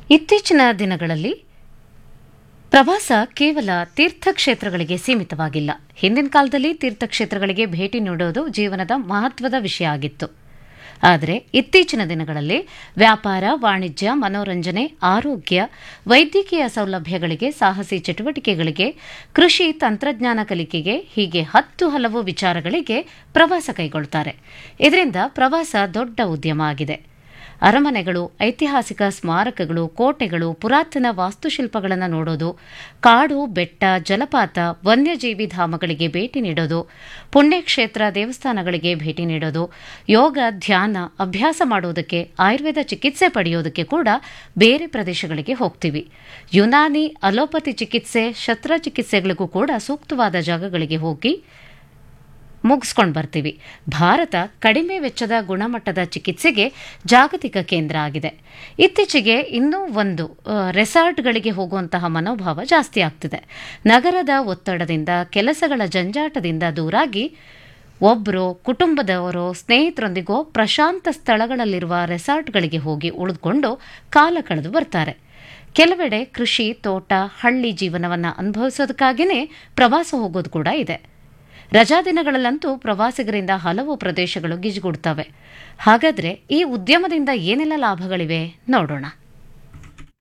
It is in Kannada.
ಇತ್ತೀಚಿನ ದಿನಗಳಲ್ಲಿ ಪ್ರವಾಸ ಕೇವಲ ತೀರ್ಥಕ್ಷೇತ್ರಗಳಿಗೆ ಸೀಮಿತವಾಗಿಲ್ಲ ಹಿಂದಿನ ಕಾಲದಲ್ಲಿ ತೀರ್ಥಕ್ಷೇತ್ರಗಳಿಗೆ ಭೇಟಿ ನೀಡೋದು ಜೀವನದ ಮಹತ್ವದ ವಿಷಯ ಆಗಿತ್ತು ಆದರೆ ಇತ್ತೀಚಿನ ದಿನಗಳಲ್ಲಿ ವ್ಯಾಪಾರ ವಾಣಿಜ್ಯ ಮನೋರಂಜನೆ ಆರೋಗ್ಯ ವೈದ್ಯಕೀಯ ಸೌಲಭ್ಯಗಳಿಗೆ ಸಾಹಸಿ ಚಟುವಟಿಕೆಗಳಿಗೆ ಕೃಷಿ ತಂತ್ರಜ್ಞಾನ ಕಲಿಕೆಗೆ ಹೀಗೆ ಹತ್ತು ಹಲವು ವಿಚಾರಗಳಿಗೆ ಪ್ರವಾಸ ಕೈಗೊಳ್ತಾರೆ ಇದರಿಂದ ಪ್ರವಾಸ ದೊಡ್ಡ ಉದ್ಯಮ ಆಗಿದೆ ಅರಮನೆಗಳು ಐತಿಹಾಸಿಕ ಸ್ಮಾರಕಗಳು ಕೋಟೆಗಳು ಪುರಾತನ ವಾಸ್ತುಶಿಲ್ಪಗಳನ್ನು ನೋಡೋದು ಕಾಡು ಬೆಟ್ಟ ಜಲಪಾತ ವನ್ಯಜೀವಿ ಧಾಮಗಳಿಗೆ ಭೇಟಿ ನೀಡೋದು ಪುಣ್ಯಕ್ಷೇತ್ರ ದೇವಸ್ಥಾನಗಳಿಗೆ ಭೇಟಿ ನೀಡೋದು ಯೋಗ ಧ್ಯಾನ ಅಭ್ಯಾಸ ಮಾಡುವುದಕ್ಕೆ ಆಯುರ್ವೇದ ಚಿಕಿತ್ಸೆ ಪಡೆಯೋದಕ್ಕೆ ಕೂಡ ಬೇರೆ ಪ್ರದೇಶಗಳಿಗೆ ಹೋಗ್ತೀವಿ ಯುನಾನಿ ಅಲೋಪತಿ ಚಿಕಿತ್ಸೆ ಶಸ್ತ್ರಚಿಕಿತ್ಸೆಗಳಿಗೂ ಕೂಡ ಸೂಕ್ತವಾದ ಜಾಗಗಳಿಗೆ ಹೋಗಿ ಮುಗಿಸ್ಕೊಂಡು ಬರ್ತೀವಿ ಭಾರತ ಕಡಿಮೆ ವೆಚ್ಚದ ಗುಣಮಟ್ಟದ ಚಿಕಿತ್ಸೆಗೆ ಜಾಗತಿಕ ಕೇಂದ್ರ ಆಗಿದೆ ಇತ್ತೀಚೆಗೆ ಇನ್ನೂ ಒಂದು ರೆಸಾರ್ಟ್ಗಳಿಗೆ ಹೋಗುವಂತಹ ಮನೋಭಾವ ಜಾಸ್ತಿ ಆಗ್ತಿದೆ ನಗರದ ಒತ್ತಡದಿಂದ ಕೆಲಸಗಳ ಜಂಜಾಟದಿಂದ ದೂರಾಗಿ ಒಬ್ಬರು ಕುಟುಂಬದವರು ಸ್ನೇಹಿತರೊಂದಿಗೋ ಪ್ರಶಾಂತ ಸ್ಥಳಗಳಲ್ಲಿರುವ ರೆಸಾರ್ಟ್ಗಳಿಗೆ ಹೋಗಿ ಉಳಿದುಕೊಂಡು ಕಾಲ ಕಳೆದು ಬರ್ತಾರೆ ಕೆಲವೆಡೆ ಕೃಷಿ ತೋಟ ಹಳ್ಳಿ ಜೀವನವನ್ನು ಅನುಭವಿಸೋದಕ್ಕಾಗಿಯೇ ಪ್ರವಾಸ ಹೋಗೋದು ಕೂಡ ಇದೆ ರಜಾ ದಿನಗಳಲ್ಲಂತೂ ಪ್ರವಾಸಿಗರಿಂದ ಹಲವು ಪ್ರದೇಶಗಳು ಗಿಜುಗುಡ್ತವೆ ಹಾಗಾದ್ರೆ ಈ ಉದ್ಯಮದಿಂದ ಏನೆಲ್ಲ ಲಾಭಗಳಿವೆ ನೋಡೋಣ